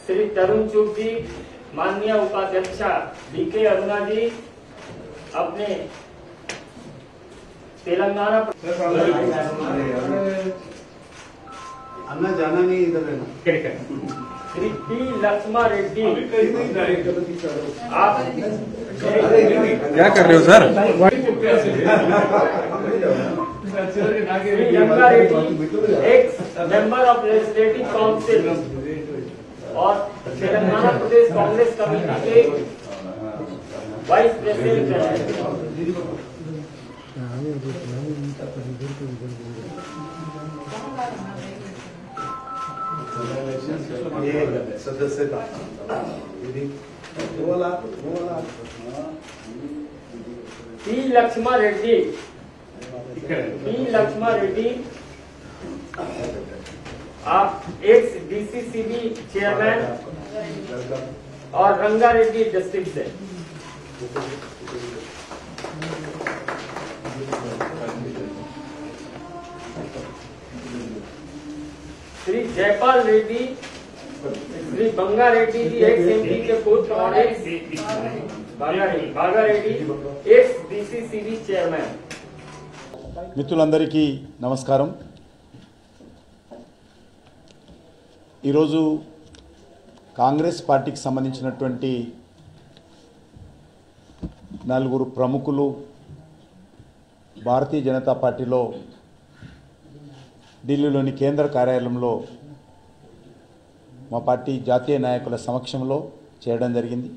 श्री तरुण चुग जी माननीय उपाध्यक्ष डीके अरुणा जी अपने तेलंगाना अन्ना जाना नहीं इधर रहना श्री पी लक्ष्मा रेड्डी आप क्या कर रहे हो sir Shri Ganga Reddy ex member of legislative council और तेलंगाना प्रदेश कांग्रेस कमेटी के वाइस प्रेसिडेंट हैं ये सदस्यता ఇది ఓలా ఓలా पी लक्ष्मा रेड्डी पी लक्ष्मा रेड्डी आप एक्स डीसीसीबी चेयरमैन और रंगा रेड्डी डिस्ट्रिक्ट से श्री जयपाल रेड्डी श्री बंगा रेड्डी जी एक्स एमपी के पुत्र और एक्स बागा रेड्डी बागा रेड्डी एक्स डीसीसीबी चेयरमैन మిత్రులందరికీ నమస్కారం ఈరోజు కాంగ్రెస్ పార్టీకి సంబంధించినటువంటి నలుగురు ప్రముఖులు భారతీయ జనతా పార్టీలో ఢిల్లీలోని కేంద్ర కార్యాలయంలో మా పార్టీ జాతీయ నాయకుల సమక్షంలో చేయడం జరిగింది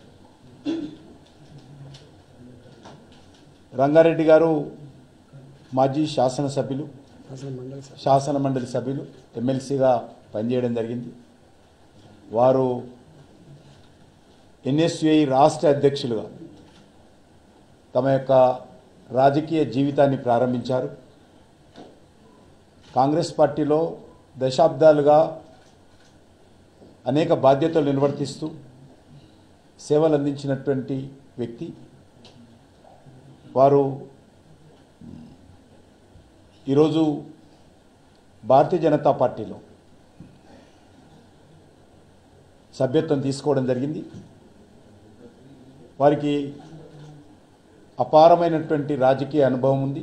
రంగారెడ్డి గారు మాజీ శాసనసభ్యులు శాసన మండలి సభ్యులు ఎమ్మెల్సీగా పనిచేయడం జరిగింది వారు ఎన్ఎస్యుఐ రాష్ట్ర అధ్యక్షులుగా తమ యొక్క రాజకీయ జీవితాన్ని ప్రారంభించారు కాంగ్రెస్ పార్టీలో దశాబ్దాలుగా అనేక బాధ్యతలు నిర్వర్తిస్తూ సేవలు అందించినటువంటి వ్యక్తి వారు ఈరోజు భారతీయ జనతా పార్టీలో సభ్యత్వం తీసుకోవడం జరిగింది వారికి అపారమైనటువంటి రాజకీయ అనుభవం ఉంది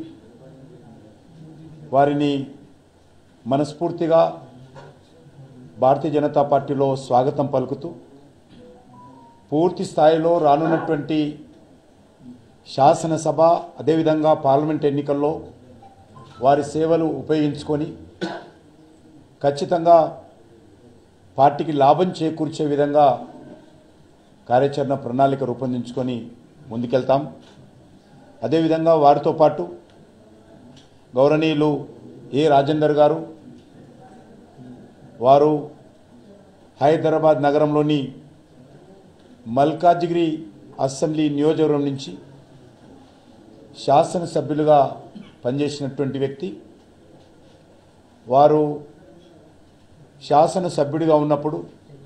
వారిని మనస్ఫూర్తిగా భారతీయ జనతా పార్టీలో స్వాగతం పలుకుతూ పూర్తి స్థాయిలో రానున్నటువంటి శాసనసభ అదేవిధంగా పార్లమెంట్ ఎన్నికల్లో వారి సేవలు ఉపయోగించుకొని ఖచ్చితంగా పార్టీకి లాభం చేకూర్చే విధంగా కార్యాచరణ ప్రణాళిక రూపొందించుకొని ముందుకెళ్తాం అదేవిధంగా వారితో పాటు గౌరవనీయులు ఏ రాజేందర్ గారు వారు హైదరాబాద్ నగరంలోని మల్కాజిగిరి అసెంబ్లీ నియోజకవర్గం నుంచి శాసనసభ్యులుగా పనిచేసినటువంటి వ్యక్తి వారు శాసనసభ్యుడిగా ఉన్నప్పుడు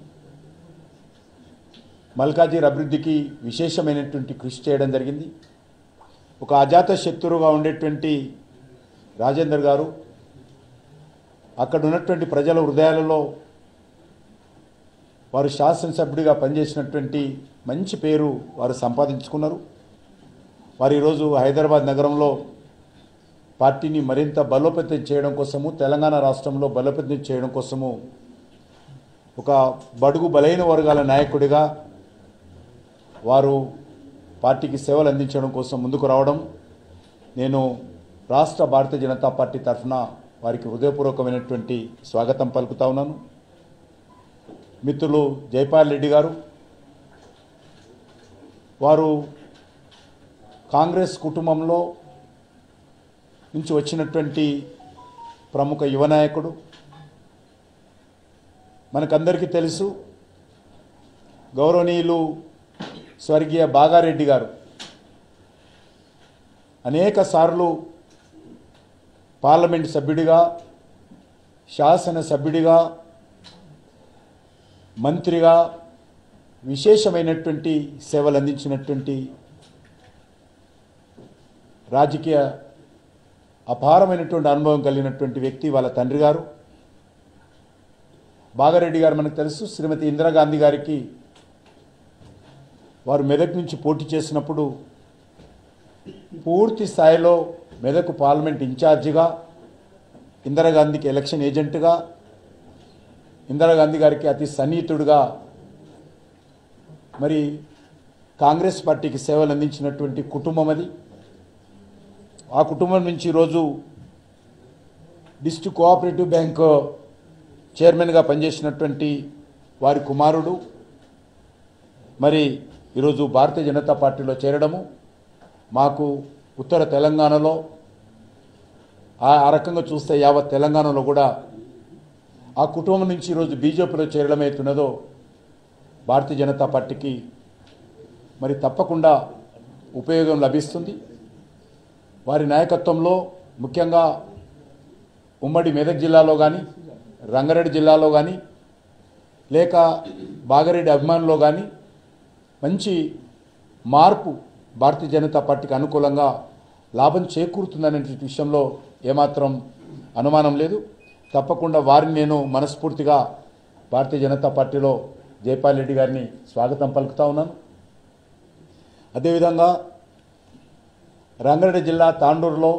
మల్కాజీర్ అభివృద్ధికి విశేషమైనటువంటి కృషి చేయడం జరిగింది ఒక అజాత శత్రువుగా ఉండేటువంటి రాజేందర్ గారు అక్కడ ఉన్నటువంటి ప్రజల హృదయాలలో వారు శాసనసభ్యుడిగా పనిచేసినటువంటి మంచి పేరు వారు సంపాదించుకున్నారు వారు ఈరోజు హైదరాబాద్ నగరంలో పార్టీని మరింత బలోపేతం చేయడం కోసము తెలంగాణ రాష్ట్రంలో బలోపేతం చేయడం కోసము ఒక బడుగు బలైన వర్గాల నాయకుడిగా వారు పార్టీకి సేవలు అందించడం కోసం ముందుకు రావడం నేను రాష్ట్ర భారతీయ జనతా పార్టీ తరఫున వారికి హృదయపూర్వకమైనటువంటి స్వాగతం పలుకుతా ఉన్నాను మిత్రులు జైపాల్ రెడ్డి గారు వారు కాంగ్రెస్ కుటుంబంలో నుంచి వచ్చినటువంటి ప్రముఖ యువ నాయకుడు మనకందరికీ తెలుసు గౌరవనీయులు స్వర్గీయ బాగారెడ్డి గారు అనేక సార్లు పార్లమెంట్ సభ్యుడిగా శాసన సభ్యుడిగా మంత్రిగా విశేషమైనటువంటి సేవలు అందించినటువంటి రాజకీయ అపారమైనటువంటి అనుభవం కలిగినటువంటి వ్యక్తి వాళ్ళ తండ్రి గారు బాగారెడ్డి గారు మనకు తెలుసు శ్రీమతి ఇందిరాగాంధీ గారికి వారు మెదక్ నుంచి పోటీ చేసినప్పుడు పూర్తి స్థాయిలో మెదక్ పార్లమెంట్ ఇన్ఛార్జిగా ఇందిరాగాంధీకి ఎలక్షన్ ఏజెంట్గా ఇందిరాగాంధీ గారికి అతి సన్నిహితుడుగా మరి కాంగ్రెస్ పార్టీకి సేవలు అందించినటువంటి కుటుంబం అది ఆ కుటుంబం నుంచి ఈరోజు డిస్ట్రిక్ట్ కోఆపరేటివ్ బ్యాంక్ చైర్మన్గా పనిచేసినటువంటి వారి కుమారుడు మరి ఈరోజు భారతీయ జనతా పార్టీలో చేరడము మాకు ఉత్తర తెలంగాణలో ఆ ఆ రకంగా చూస్తే యావత్ తెలంగాణలో కూడా ఆ కుటుంబం నుంచి ఈరోజు బీజేపీలో చేరడం అవుతున్నదో భారతీయ జనతా పార్టీకి మరి తప్పకుండా ఉపయోగం లభిస్తుంది వారి నాయకత్వంలో ముఖ్యంగా ఉమ్మడి మెదక్ జిల్లాలో కానీ రంగారెడ్డి జిల్లాలో కానీ లేక బాగారెడ్డి అభిమానులో కానీ మంచి మార్పు భారతీయ జనతా పార్టీకి అనుకూలంగా లాభం చేకూరుతుందనే విషయంలో ఏమాత్రం అనుమానం లేదు తప్పకుండా వారిని నేను మనస్ఫూర్తిగా భారతీయ జనతా పార్టీలో జైపాల్ రెడ్డి గారిని స్వాగతం పలుకుతా ఉన్నాను అదేవిధంగా రంగారెడ్డి జిల్లా తాండూరులో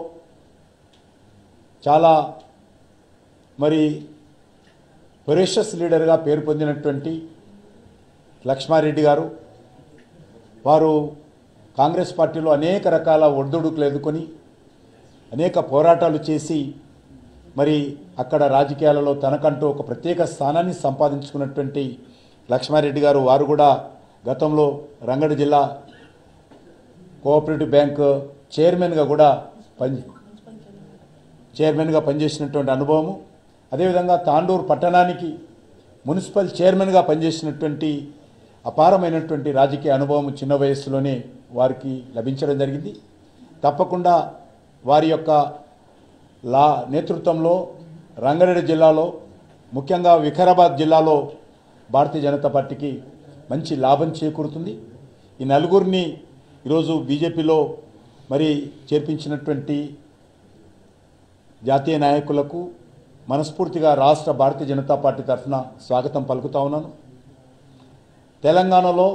చాలా మరి ఫెరేషియస్ లీడర్గా పేరు పొందినటువంటి లక్ష్మారెడ్డి గారు వారు కాంగ్రెస్ పార్టీలో అనేక రకాల ఒడిదుడుకులు ఎదుర్కొని అనేక పోరాటాలు చేసి మరి అక్కడ రాజకీయాలలో తనకంటూ ఒక ప్రత్యేక స్థానాన్ని సంపాదించుకున్నటువంటి లక్ష్మారెడ్డి గారు వారు కూడా గతంలో రంగడి జిల్లా కోఆపరేటివ్ బ్యాంక్ చైర్మన్గా కూడా పని చైర్మన్గా పనిచేసినటువంటి అనుభవము అదేవిధంగా తాండూరు పట్టణానికి మున్సిపల్ చైర్మన్గా పనిచేసినటువంటి అపారమైనటువంటి రాజకీయ అనుభవం చిన్న వయస్సులోనే వారికి లభించడం జరిగింది తప్పకుండా వారి యొక్క లా నేతృత్వంలో రంగారెడ్డి జిల్లాలో ముఖ్యంగా వికారాబాద్ జిల్లాలో భారతీయ జనతా పార్టీకి మంచి లాభం చేకూరుతుంది ఈ నలుగురిని ఈరోజు బీజేపీలో మరి చేర్పించినటువంటి జాతీయ నాయకులకు మనస్ఫూర్తిగా రాష్ట్ర భారతీయ జనతా పార్టీ తరఫున స్వాగతం పలుకుతా ఉన్నాను తెలంగాణలో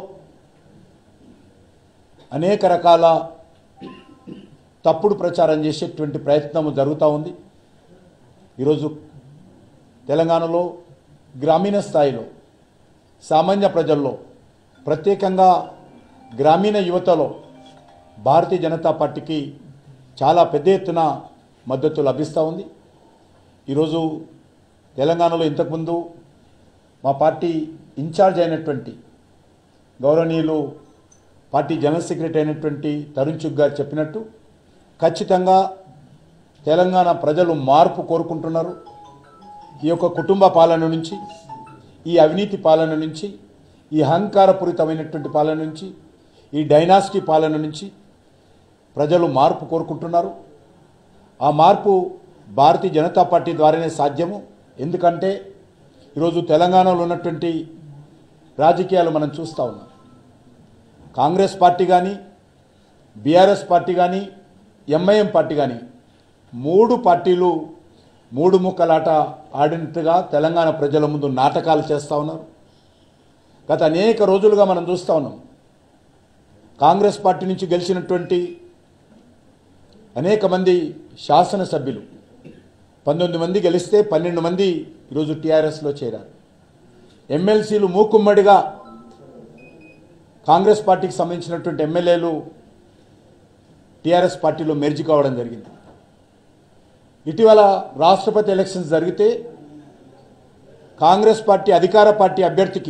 అనేక రకాల తప్పుడు ప్రచారం చేసేటువంటి ప్రయత్నం జరుగుతూ ఉంది ఈరోజు తెలంగాణలో గ్రామీణ స్థాయిలో సామాన్య ప్రజల్లో ప్రత్యేకంగా గ్రామీణ యువతలో భారతీయ జనతా పార్టీకి చాలా పెద్ద ఎత్తున మద్దతు లభిస్తూ ఉంది ఈరోజు తెలంగాణలో ఇంతకుముందు మా పార్టీ ఇన్ఛార్జ్ అయినటువంటి గౌరవనీయులు పార్టీ జనరల్ సెక్రటరీ అయినటువంటి తరుణ్ చుగ్ గారు చెప్పినట్టు ఖచ్చితంగా తెలంగాణ ప్రజలు మార్పు కోరుకుంటున్నారు ఈ యొక్క కుటుంబ పాలన నుంచి ఈ అవినీతి పాలన నుంచి ఈ అహంకారపూరితమైనటువంటి పాలన నుంచి ఈ డైనాసిటీ పాలన నుంచి ప్రజలు మార్పు కోరుకుంటున్నారు ఆ మార్పు భారతీయ జనతా పార్టీ ద్వారానే సాధ్యము ఎందుకంటే ఈరోజు తెలంగాణలో ఉన్నటువంటి రాజకీయాలు మనం చూస్తూ ఉన్నాం కాంగ్రెస్ పార్టీ కానీ బీఆర్ఎస్ పార్టీ కానీ ఎంఐఎం పార్టీ కానీ మూడు పార్టీలు మూడు ముక్కలాట ఆడినట్టుగా తెలంగాణ ప్రజల ముందు నాటకాలు చేస్తూ ఉన్నారు గత అనేక రోజులుగా మనం చూస్తూ ఉన్నాం కాంగ్రెస్ పార్టీ నుంచి గెలిచినటువంటి అనేక మంది శాసనసభ్యులు పంతొమ్మిది మంది గెలిస్తే పన్నెండు మంది ఈరోజు టీఆర్ఎస్లో చేరారు ఎమ్మెల్సీలు మూకుమ్మడిగా కాంగ్రెస్ పార్టీకి సంబంధించినటువంటి ఎమ్మెల్యేలు టీఆర్ఎస్ పార్టీలో మెర్జి కావడం జరిగింది ఇటీవల రాష్ట్రపతి ఎలక్షన్స్ జరిగితే కాంగ్రెస్ పార్టీ అధికార పార్టీ అభ్యర్థికి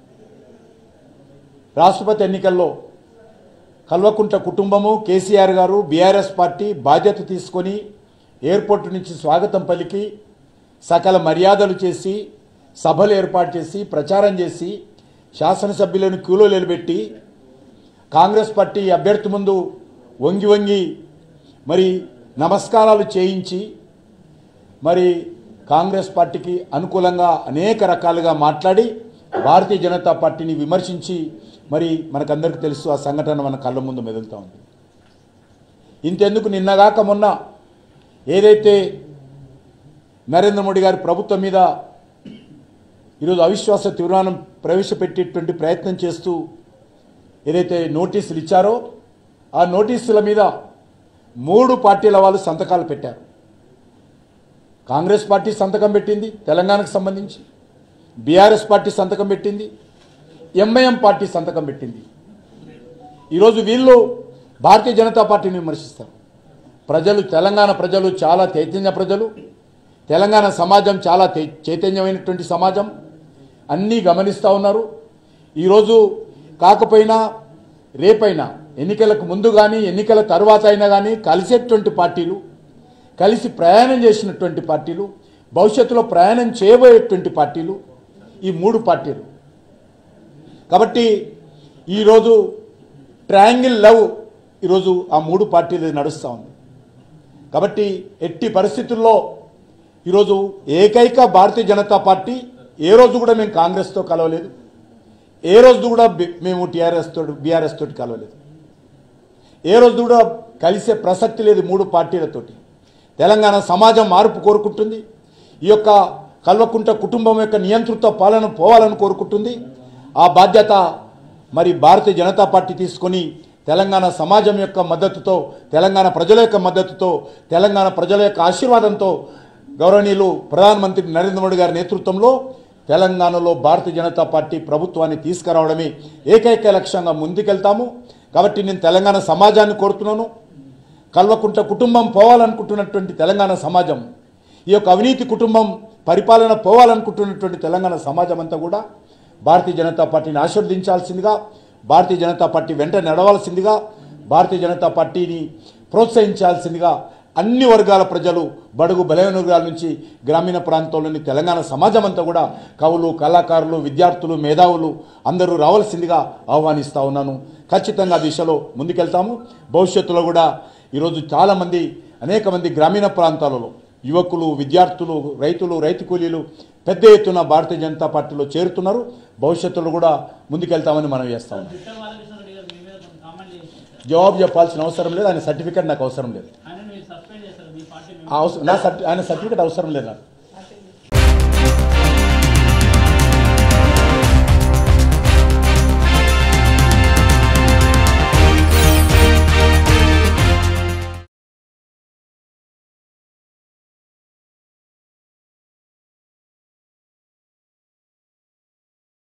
రాష్ట్రపతి ఎన్నికల్లో కల్వకుంట్ల కుటుంబము కేసీఆర్ గారు బీఆర్ఎస్ పార్టీ బాధ్యత తీసుకొని ఎయిర్పోర్ట్ నుంచి స్వాగతం పలికి సకల మర్యాదలు చేసి సభలు ఏర్పాటు చేసి ప్రచారం చేసి శాసనసభ్యులను క్యూలో నిలబెట్టి కాంగ్రెస్ పార్టీ అభ్యర్థి ముందు వంగి వంగి మరి నమస్కారాలు చేయించి మరి కాంగ్రెస్ పార్టీకి అనుకూలంగా అనేక రకాలుగా మాట్లాడి భారతీయ జనతా పార్టీని విమర్శించి మరి మనకందరికీ తెలుసు ఆ సంఘటన మన కళ్ళ ముందు మెదులుతూ ఉంది ఇంతెందుకు నిన్నగాక మొన్న ఏదైతే నరేంద్ర మోడీ గారి ప్రభుత్వం మీద ఈరోజు అవిశ్వాస తీర్మానం ప్రవేశపెట్టేటువంటి ప్రయత్నం చేస్తూ ఏదైతే నోటీసులు ఇచ్చారో ఆ నోటీసుల మీద మూడు పార్టీల వాళ్ళు సంతకాలు పెట్టారు కాంగ్రెస్ పార్టీ సంతకం పెట్టింది తెలంగాణకు సంబంధించి బీఆర్ఎస్ పార్టీ సంతకం పెట్టింది ఎంఐఎం పార్టీ సంతకం పెట్టింది ఈరోజు వీళ్ళు భారతీయ జనతా పార్టీని విమర్శిస్తారు ప్రజలు తెలంగాణ ప్రజలు చాలా చైతన్య ప్రజలు తెలంగాణ సమాజం చాలా చై- చైతన్యమైనటువంటి సమాజం అన్నీ గమనిస్తూ ఉన్నారు ఈరోజు కాకపోయినా రేపైనా ఎన్నికలకు ముందు కానీ ఎన్నికల తర్వాత అయినా కానీ కలిసేటువంటి పార్టీలు కలిసి ప్రయాణం చేసినటువంటి పార్టీలు భవిష్యత్తులో ప్రయాణం చేయబోయేటువంటి పార్టీలు ఈ మూడు పార్టీలు కాబట్టి ఈరోజు ట్రయాంగిల్ లవ్ ఈరోజు ఆ మూడు పార్టీలు నడుస్తూ ఉంది కాబట్టి ఎట్టి పరిస్థితుల్లో ఈరోజు ఏకైక భారతీయ జనతా పార్టీ ఏ రోజు కూడా మేము కాంగ్రెస్తో కలవలేదు ఏ రోజు కూడా బి- మేము టీఆర్ఎస్ తోటి బీఆర్ఎస్ తోటి కలవలేదు ఏ రోజు కూడా కలిసే ప్రసక్తి లేదు మూడు పార్టీలతోటి తెలంగాణ సమాజం మార్పు కోరుకుంటుంది ఈ యొక్క కల్వకుంట కుటుంబం యొక్క నియంతృత్వ పాలన పోవాలని కోరుకుంటుంది ఆ బాధ్యత మరి భారతీయ జనతా పార్టీ తీసుకొని తెలంగాణ సమాజం యొక్క మద్దతుతో తెలంగాణ ప్రజల యొక్క మద్దతుతో తెలంగాణ ప్రజల యొక్క ఆశీర్వాదంతో గౌరవనీయులు ప్రధానమంత్రి నరేంద్ర మోడీ గారి నేతృత్వంలో తెలంగాణలో భారతీయ జనతా పార్టీ ప్రభుత్వాన్ని తీసుకురావడమే ఏకైక లక్ష్యంగా ముందుకెళ్తాము కాబట్టి నేను తెలంగాణ సమాజాన్ని కోరుతున్నాను కల్వకుంట కుటుంబం పోవాలనుకుంటున్నటువంటి తెలంగాణ సమాజం ఈ యొక్క అవినీతి కుటుంబం పరిపాలన పోవాలనుకుంటున్నటువంటి తెలంగాణ సమాజం అంతా కూడా భారతీయ జనతా పార్టీని ఆశీర్వదించాల్సిందిగా భారతీయ జనతా పార్టీ వెంట నడవాల్సిందిగా భారతీయ జనతా పార్టీని ప్రోత్సహించాల్సిందిగా అన్ని వర్గాల ప్రజలు బడుగు బలహీన వర్గాల నుంచి గ్రామీణ ప్రాంతంలోని తెలంగాణ సమాజం అంతా కూడా కవులు కళాకారులు విద్యార్థులు మేధావులు అందరూ రావాల్సిందిగా ఆహ్వానిస్తా ఉన్నాను ఖచ్చితంగా ఆ దిశలో ముందుకెళ్తాము భవిష్యత్తులో కూడా ఈరోజు చాలామంది అనేక మంది గ్రామీణ ప్రాంతాలలో యువకులు విద్యార్థులు రైతులు రైతు కూలీలు పెద్ద ఎత్తున భారతీయ జనతా పార్టీలో చేరుతున్నారు భవిష్యత్తులో కూడా ముందుకెళ్తామని మనం చేస్తాము దుష్ట బాలకృష్ణ రెడ్డి గారు మీ మీద కొంత కామెంట్ చేశారు జవాబు చెప్పాల్సిన అవసరం లేదు ఆయన సర్టిఫికేట్ నాకు అవసరం లేదు ఆయన మీరు సస్పెండ్ చేస్తారు మీ పార్టీ ఆ అవసరం నా సర్టి ఆయన సర్టిఫికేట్ అవసరం లేదు నాకు